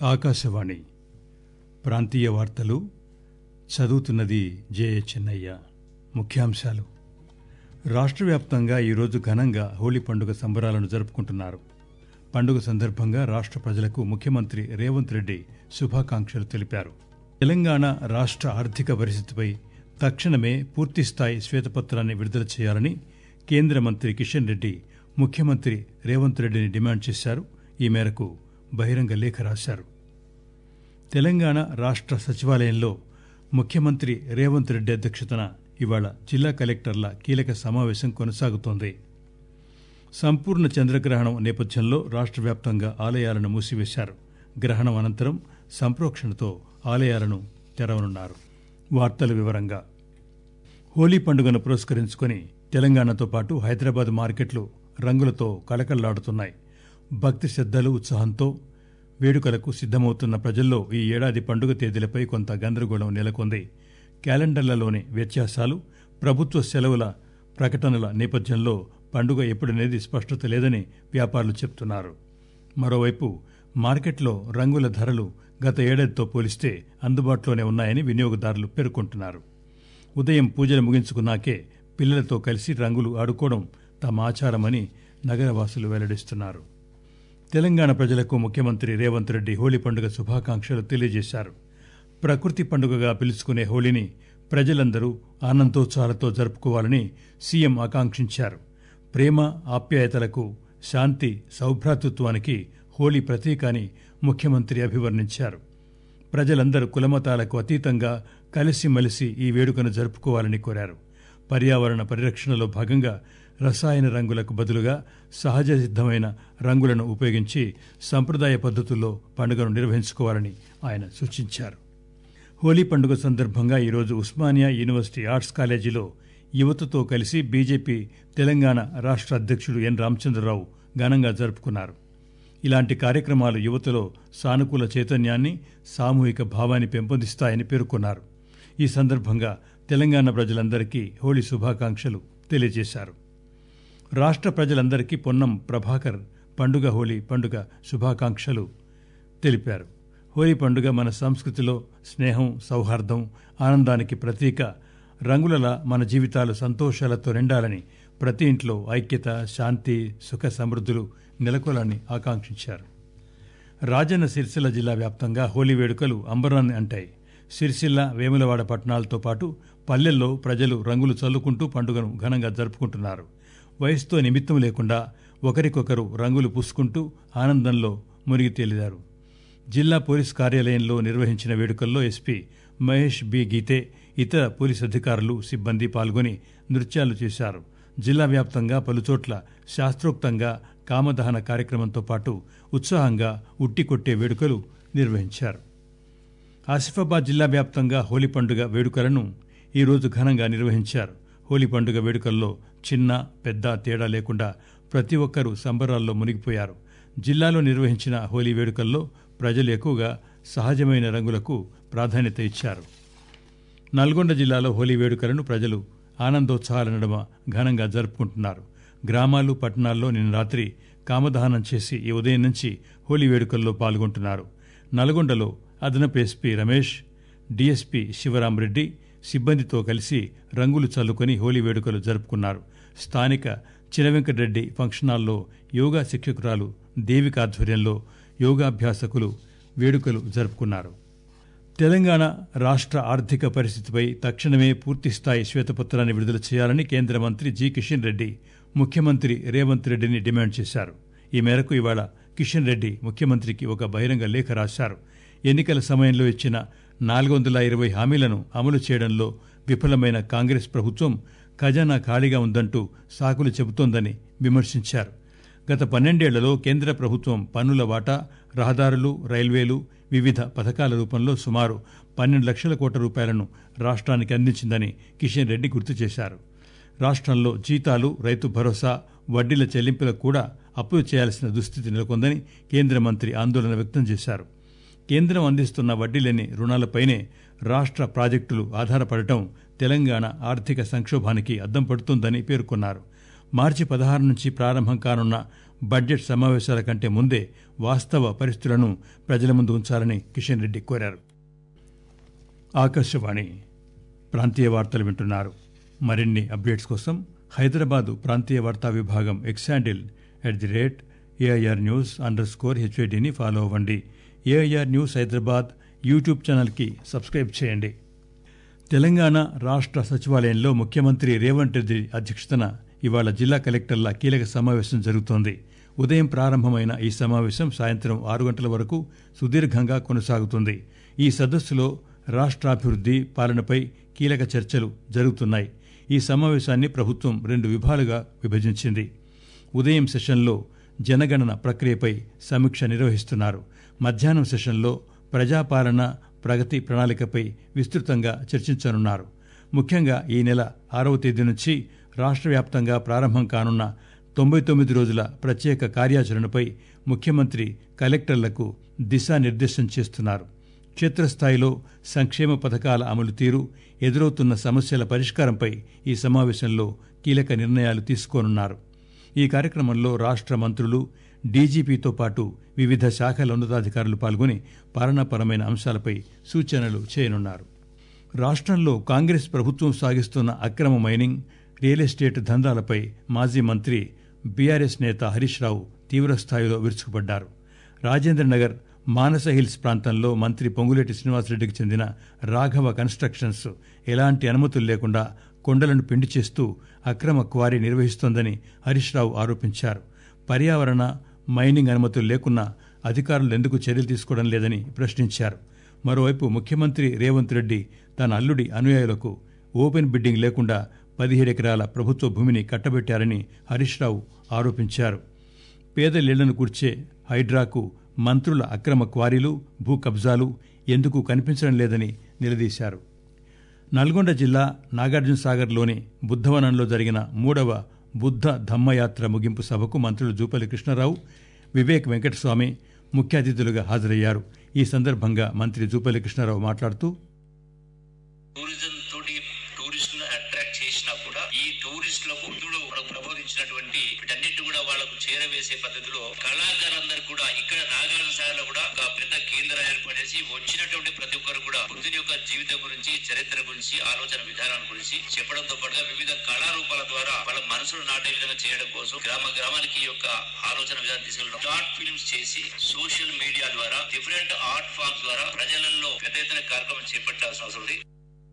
ఆకాశవాణి ప్రాంతీయ వార్తలు చదువుతున్నది జే చెన్నయ్య ముఖ్యాంశాలు రాష్ట్ర వ్యాప్తంగా ఈరోజు ఘనంగా హోళీ పండుగ సంబరాలను జరుపుకుంటున్నారు పండుగ సందర్భంగా రాష్ట్ర ప్రజలకు ముఖ్యమంత్రి రేవంత్ రెడ్డి శుభాకాంక్షలు తెలిపారు తెలంగాణ రాష్ట్ర ఆర్థిక పరిస్థితిపై తక్షణమే పూర్తిస్థాయి శ్వేతపత్రాన్ని విడుదల చేయాలని కేంద్ర మంత్రి కిషన్ రెడ్డి ముఖ్యమంత్రి రేవంత్ రెడ్డిని డిమాండ్ చేశారు ఈ మేరకు బహిరంగ లేఖ రాశారు తెలంగాణ రాష్ట్ర సచివాలయంలో ముఖ్యమంత్రి రేవంత్ రెడ్డి అధ్యక్షతన ఇవాళ జిల్లా కలెక్టర్ల కీలక సమావేశం కొనసాగుతోంది సంపూర్ణ చంద్రగ్రహణం నేపథ్యంలో రాష్ట్ర వ్యాప్తంగా ఆలయాలను మూసివేశారు గ్రహణం అనంతరం సంప్రోక్షణతో ఆలయాలను తెరవనున్నారు వార్తల వివరంగా హోలీ పండుగను పురస్కరించుకుని తెలంగాణతో పాటు హైదరాబాద్ మార్కెట్లు రంగులతో కళకళలాడుతున్నాయి భక్తి శ్రద్దలు ఉత్సాహంతో వేడుకలకు సిద్దమవుతున్న ప్రజల్లో ఈ ఏడాది పండుగ తేదీలపై కొంత గందరగోళం నెలకొంది క్యాలెండర్లలోని వ్యత్యాసాలు ప్రభుత్వ సెలవుల ప్రకటనల నేపథ్యంలో పండుగ ఎప్పుడనేది స్పష్టత లేదని వ్యాపారులు చెప్తున్నారు మరోవైపు మార్కెట్లో రంగుల ధరలు గత ఏడాదితో పోలిస్తే అందుబాటులోనే ఉన్నాయని వినియోగదారులు పేర్కొంటున్నారు ఉదయం పూజలు ముగించుకున్నాకే పిల్లలతో కలిసి రంగులు ఆడుకోవడం తమ ఆచారమని నగరవాసులు వెల్లడిస్తున్నారు తెలంగాణ ప్రజలకు ముఖ్యమంత్రి రేవంత్ రెడ్డి హోళీ పండుగ శుభాకాంక్షలు తెలియజేశారు ప్రకృతి పండుగగా పిలుచుకునే హోళీని ప్రజలందరూ ఆనందోత్సాహాలతో జరుపుకోవాలని సీఎం ఆకాంక్షించారు ప్రేమ ఆప్యాయతలకు శాంతి సౌభ్రాతృత్వానికి హోళీ ప్రతీక అని ముఖ్యమంత్రి అభివర్ణించారు ప్రజలందరూ కులమతాలకు అతీతంగా కలిసిమెలిసి ఈ వేడుకను జరుపుకోవాలని కోరారు పర్యావరణ పరిరక్షణలో భాగంగా రసాయన రంగులకు బదులుగా సహజ సిద్దమైన రంగులను ఉపయోగించి సంప్రదాయ పద్ధతుల్లో పండుగను నిర్వహించుకోవాలని ఆయన సూచించారు హోలీ పండుగ సందర్భంగా ఈరోజు ఉస్మానియా యూనివర్సిటీ ఆర్ట్స్ కాలేజీలో యువతతో కలిసి బీజేపీ తెలంగాణ రాష్ట్ర అధ్యక్షుడు ఎన్ రామచంద్రరావు ఘనంగా జరుపుకున్నారు ఇలాంటి కార్యక్రమాలు యువతలో సానుకూల చైతన్యాన్ని సామూహిక భావాన్ని పెంపొందిస్తాయని పేర్కొన్నారు ఈ సందర్భంగా తెలంగాణ ప్రజలందరికీ హోళీ శుభాకాంక్షలు తెలియజేశారు రాష్ట్ర ప్రజలందరికీ పొన్నం ప్రభాకర్ పండుగ హోళీ పండుగ శుభాకాంక్షలు తెలిపారు హోలీ పండుగ మన సంస్కృతిలో స్నేహం సౌహార్దం ఆనందానికి ప్రతీక రంగులలా మన జీవితాలు సంతోషాలతో నిండాలని ప్రతి ఇంట్లో ఐక్యత శాంతి సుఖ సమృద్ధులు నెలకొలని ఆకాంక్షించారు రాజన్న సిరిసిల్ల జిల్లా వ్యాప్తంగా హోలీ వేడుకలు అంబరాన్ని అంటాయి సిరిసిల్ల వేములవాడ పట్టణాలతో పాటు పల్లెల్లో ప్రజలు రంగులు చల్లుకుంటూ పండుగను ఘనంగా జరుపుకుంటున్నారు వయసుతో నిమిత్తం లేకుండా ఒకరికొకరు రంగులు పూసుకుంటూ ఆనందంలో మునిగి తేలిదారు జిల్లా పోలీస్ కార్యాలయంలో నిర్వహించిన వేడుకల్లో ఎస్పీ మహేష్ బి గీతే ఇతర పోలీస్ అధికారులు సిబ్బంది పాల్గొని నృత్యాలు చేశారు జిల్లా వ్యాప్తంగా పలుచోట్ల శాస్త్రోక్తంగా కామదహన కార్యక్రమంతో పాటు ఉత్సాహంగా ఉట్టికొట్టే వేడుకలు నిర్వహించారు ఆసిఫాబాద్ జిల్లా వ్యాప్తంగా హోలీ పండుగ వేడుకలను ఈరోజు ఘనంగా నిర్వహించారు హోలీ పండుగ వేడుకల్లో చిన్న పెద్ద తేడా లేకుండా ప్రతి ఒక్కరూ సంబరాల్లో మునిగిపోయారు జిల్లాలో నిర్వహించిన హోలీ వేడుకల్లో ప్రజలు ఎక్కువగా సహజమైన రంగులకు ప్రాధాన్యత ఇచ్చారు నల్గొండ జిల్లాలో హోలీ వేడుకలను ప్రజలు ఆనందోత్సాహాల నడుమ ఘనంగా జరుపుకుంటున్నారు గ్రామాలు పట్టణాల్లో నిన్న రాత్రి కామదహనం చేసి ఈ ఉదయం నుంచి హోలీ వేడుకల్లో పాల్గొంటున్నారు నల్గొండలో అదనపు ఎస్పీ రమేష్ డీఎస్పీ శివరాంరెడ్డి సిబ్బందితో కలిసి రంగులు చల్లుకొని హోలీ వేడుకలు జరుపుకున్నారు స్థానిక చినవెంకటరెడ్డి ఫంక్షన్ హాల్లో యోగా శిక్షకురాలు దేవిక ఆధ్వర్యంలో యోగాభ్యాసకులు వేడుకలు జరుపుకున్నారు తెలంగాణ రాష్ట్ర ఆర్థిక పరిస్థితిపై తక్షణమే పూర్తిస్థాయి శ్వేతపత్రాన్ని విడుదల చేయాలని కేంద్ర మంత్రి జి కిషన్ రెడ్డి ముఖ్యమంత్రి రేవంత్ రెడ్డిని డిమాండ్ చేశారు ఈ మేరకు ఇవాళ కిషన్ రెడ్డి ముఖ్యమంత్రికి ఒక బహిరంగ లేఖ రాశారు ఎన్నికల సమయంలో ఇచ్చిన నాలుగు వందల ఇరవై హామీలను అమలు చేయడంలో విఫలమైన కాంగ్రెస్ ప్రభుత్వం ఖజానా ఖాళీగా ఉందంటూ సాకులు చెబుతోందని విమర్శించారు గత పన్నెండేళ్లలో కేంద్ర ప్రభుత్వం పన్నుల వాటా రహదారులు రైల్వేలు వివిధ పథకాల రూపంలో సుమారు పన్నెండు లక్షల కోట్ల రూపాయలను రాష్ట్రానికి అందించిందని కిషన్ రెడ్డి గుర్తు చేశారు రాష్ట్రంలో జీతాలు రైతు భరోసా వడ్డీల చెల్లింపులకు కూడా అప్పులు చేయాల్సిన దుస్థితి నెలకొందని కేంద్ర మంత్రి ఆందోళన వ్యక్తం చేశారు కేంద్రం అందిస్తున్న వడ్డీలేని రుణాలపైనే రాష్ట్ర ప్రాజెక్టులు ఆధారపడటం తెలంగాణ ఆర్థిక సంక్షోభానికి అద్దం పడుతుందని పేర్కొన్నారు మార్చి పదహారు నుంచి ప్రారంభం కానున్న బడ్జెట్ సమావేశాల కంటే ముందే వాస్తవ పరిస్థితులను ప్రజల ముందు ఉంచాలని కిషన్ రెడ్డి కోరారు ఆకాశవాణి ప్రాంతీయ వార్తలు వింటున్నారు మరిన్ని అప్డేట్స్ కోసం హైదరాబాదు ప్రాంతీయ వార్తా విభాగం X handle at the rate AIR news underscore స్కోర్ హెచ్ఐడిని ఫాలో అవ్వండి ఏఐఆర్ న్యూస్ హైదరాబాద్ యూట్యూబ్ ఛానల్కి సబ్స్క్రైబ్ చేయండి తెలంగాణ రాష్ట్ర సచివాలయంలో ముఖ్యమంత్రి రేవంత్ రెడ్డి అధ్యక్షతన ఇవాళ జిల్లా కలెక్టర్ల కీలక సమావేశం జరుగుతోంది ఉదయం ప్రారంభమైన ఈ సమావేశం సాయంత్రం ఆరు గంటల వరకు సుదీర్ఘంగా కొనసాగుతుంది ఈ సదస్సులో రాష్ట్రాభివృద్ది పాలనపై కీలక చర్చలు జరుగుతున్నాయి ఈ సమావేశాన్ని ప్రభుత్వం రెండు విభాలుగా విభజించింది ఉదయం సెషన్లో జనగణన ప్రక్రియపై సమీక్ష నిర్వహిస్తున్నారు మధ్యాహ్నం సెషన్లో ప్రజాపాలన ప్రగతి ప్రణాళికపై విస్తృతంగా చర్చించనున్నారు ముఖ్యంగా ఈ నెల ఆరవ తేదీ నుంచి రాష్ట్ర వ్యాప్తంగా ప్రారంభం కానున్న తొంభై తొమ్మిది రోజుల ప్రత్యేక కార్యాచరణపై ముఖ్యమంత్రి కలెక్టర్లకు దిశానిర్దేశం చేస్తున్నారు క్షేత్రస్థాయిలో సంక్షేమ పథకాల అమలు తీరు ఎదురవుతున్న సమస్యల పరిష్కారంపై ఈ సమావేశంలో కీలక నిర్ణయాలు తీసుకోనున్నారు ఈ కార్యక్రమంలో రాష్ట్ర మంత్రులు డీజీపీతో పాటు వివిధ శాఖల ఉన్నతాధికారులు పాల్గొని పాలనాపరమైన అంశాలపై సూచనలు చేయనున్నారు రాష్ట్రంలో కాంగ్రెస్ ప్రభుత్వం సాగిస్తున్న అక్రమ మైనింగ్ రియల్ ఎస్టేట్ దందాలపై మాజీ మంత్రి బీఆర్ఎస్ నేత హరీష్ రావు తీవ్రస్థాయిలో విరుచుకుపడ్డారు రాజేంద్రనగర్ మానస హిల్స్ ప్రాంతంలో మంత్రి పొంగులేటి శ్రీనివాసరెడ్డికి చెందిన రాఘవ కన్స్ట్రక్షన్స్ ఎలాంటి అనుమతులు లేకుండా కొండలను పిండి చేస్తూ అక్రమ క్వారీ నిర్వహిస్తోందని హరీష్ రావు ఆరోపించారు పర్యావరణ మైనింగ్ అనుమతులు లేకున్నా అధికారులు ఎందుకు చర్యలు తీసుకోవడం లేదని ప్రశ్నించారు మరోవైపు ముఖ్యమంత్రి రేవంత్ రెడ్డి తన అల్లుడి అనుయాయులకు ఓపెన్ బిడ్డింగ్ లేకుండా పదిహేడు ఎకరాల ప్రభుత్వ భూమిని కట్టబెట్టారని హరీష్ రావు ఆరోపించారు పేదలిళ్లను కూర్చే హైడ్రాకు మంత్రుల అక్రమ క్వారీలు భూ కబ్జాలు ఎందుకు కనిపించడం లేదని నిలదీశారు నల్గొండ జిల్లా నాగార్జునసాగర్లోని బుద్ధవనంలో జరిగిన మూడవ బుద్ధ ధమ్మయాత్ర ముగింపు సభకు మంత్రులు జూపల్లి కృష్ణారావు వివేక్ వెంకటస్వామి ముఖ్య అతిథులుగా హాజరయ్యారు ఈ సందర్భంగా మంత్రి జూపల్లి కృష్ణారావు మాట్లాడుతూ టూరిజం తోటి టూరిస్టులను అట్రాక్ట్ చేసినా కూడా ఈ టూరిస్టులకు బుద్ధుడు మనకు ప్రబోధించినటువంటి వీటన్నిటి కూడా వాళ్ళకు చేరవేసే పద్ధతిలో కళాకారులందరూ కూడా ఇక్కడ నాగార్జున సాగర్ లో కూడా ఒక పెద్ద కేంద్రం ఏర్పడేసి వచ్చినటువంటి ప్రతి ఒక్కరు కూడా బుద్ధుని యొక్క జీవితం గురించి చరిత్ర గురించి ఆలోచన విధానం గురించి చెప్పడంతో పాటుగా వివిధ కళారూపాల ద్వారా వాళ్ళ మనసులు నాటే విధంగా చేయడం కోసం గ్రామ గ్రామానికి ఈ యొక్క ఆలోచన విధానం తీసుకెళ్ళడం షార్ట్ ఫిల్మ్స్ చేసి సోషల్ మీడియా ద్వారా డిఫరెంట్ ఆర్ట్ ఫామ్స్ ద్వారా ప్రజలలో పెద్ద ఎత్తున కార్యక్రమం చేపట్టాల్సిన అవసరం ఉంది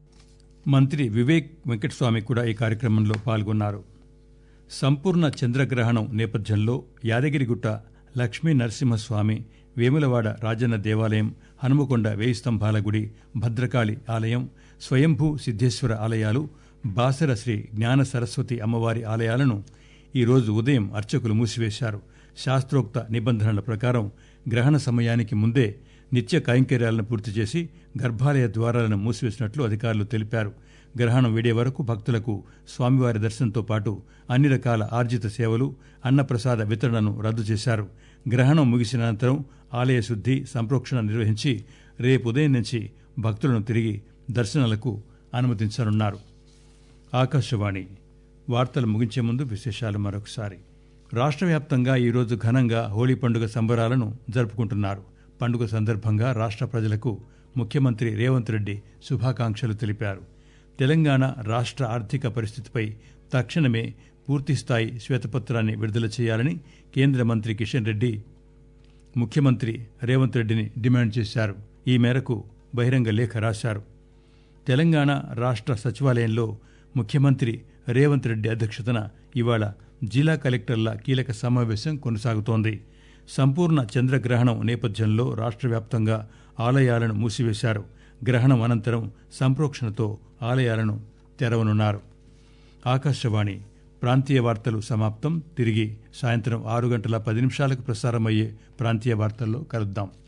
మంత్రి వివేక్ వెంకటస్వామి కూడా ఈ కార్యక్రమంలో పాల్గొన్నారు సంపూర్ణ చంద్రగ్రహణం నేపథ్యంలో యాదగిరిగుట్ట లక్ష్మీ నరసింహస్వామి వేములవాడ రాజన్న దేవాలయం హనుమకొండ వేయి స్తంభాల గుడి భద్రకాళి ఆలయం స్వయంభూ సిద్ధేశ్వర ఆలయాలు బాసర శ్రీ జ్ఞాన సరస్వతి అమ్మవారి ఆలయాలను ఈరోజు ఉదయం అర్చకులు మూసివేశారు శాస్త్రోక్త నిబంధనల ప్రకారం గ్రహణ సమయానికి ముందే నిత్య కైంకర్యాలను పూర్తి చేసి గర్భాలయ ద్వారాలను మూసివేసినట్లు అధికారులు తెలిపారు గ్రహణం వీడే వరకు భక్తులకు స్వామివారి దర్శనంతో పాటు అన్ని రకాల ఆర్జిత సేవలు అన్నప్రసాద వితరణను రద్దు చేశారు గ్రహణం ముగిసిన అనంతరం ఆలయ శుద్ధి సంప్రోక్షణ నిర్వహించి రేపు ఉదయం నుంచి భక్తులను తిరిగి దర్శనాలకు అనుమతించనున్నారు ఆకాశవాణి వార్తలు ముగించే ముందు విశేషాలు మరొకసారి రాష్ట్ర వ్యాప్తంగా ఈరోజు ఘనంగా హోళీ పండుగ సంబరాలను జరుపుకుంటున్నారు పండుగ సందర్భంగా రాష్ట్ర ప్రజలకు ముఖ్యమంత్రి రేవంత్ రెడ్డి శుభాకాంక్షలు తెలిపారు తెలంగాణ రాష్ట్ర ఆర్థిక పరిస్థితిపై తక్షణమే పూర్తిస్థాయి శ్వేతపత్రాన్ని విడుదల చేయాలని కేంద్ర మంత్రి కిషన్ రెడ్డి ముఖ్యమంత్రి రేవంత్ రెడ్డిని డిమాండ్ చేశారు ఈ మేరకు బహిరంగ లేఖ రాశారు తెలంగాణ రాష్ట్ర సచివాలయంలో ముఖ్యమంత్రి రేవంత్ రెడ్డి అధ్యక్షతన ఇవాళ జిల్లా కలెక్టర్ల కీలక సమావేశం కొనసాగుతోంది సంపూర్ణ చంద్రగ్రహణం నేపథ్యంలో రాష్ట్ర వ్యాప్తంగా ఆలయాలను మూసివేశారు గ్రహణం అనంతరం సంప్రోక్షణతో ఆలయాలను తెరవనున్నారు ఆకాశవాణి ప్రాంతీయ వార్తలు సమాప్తం తిరిగి సాయంత్రం ఆరు గంటల పది నిమిషాలకు ప్రసారమయ్యే ప్రాంతీయ వార్తల్లో కలుద్దాం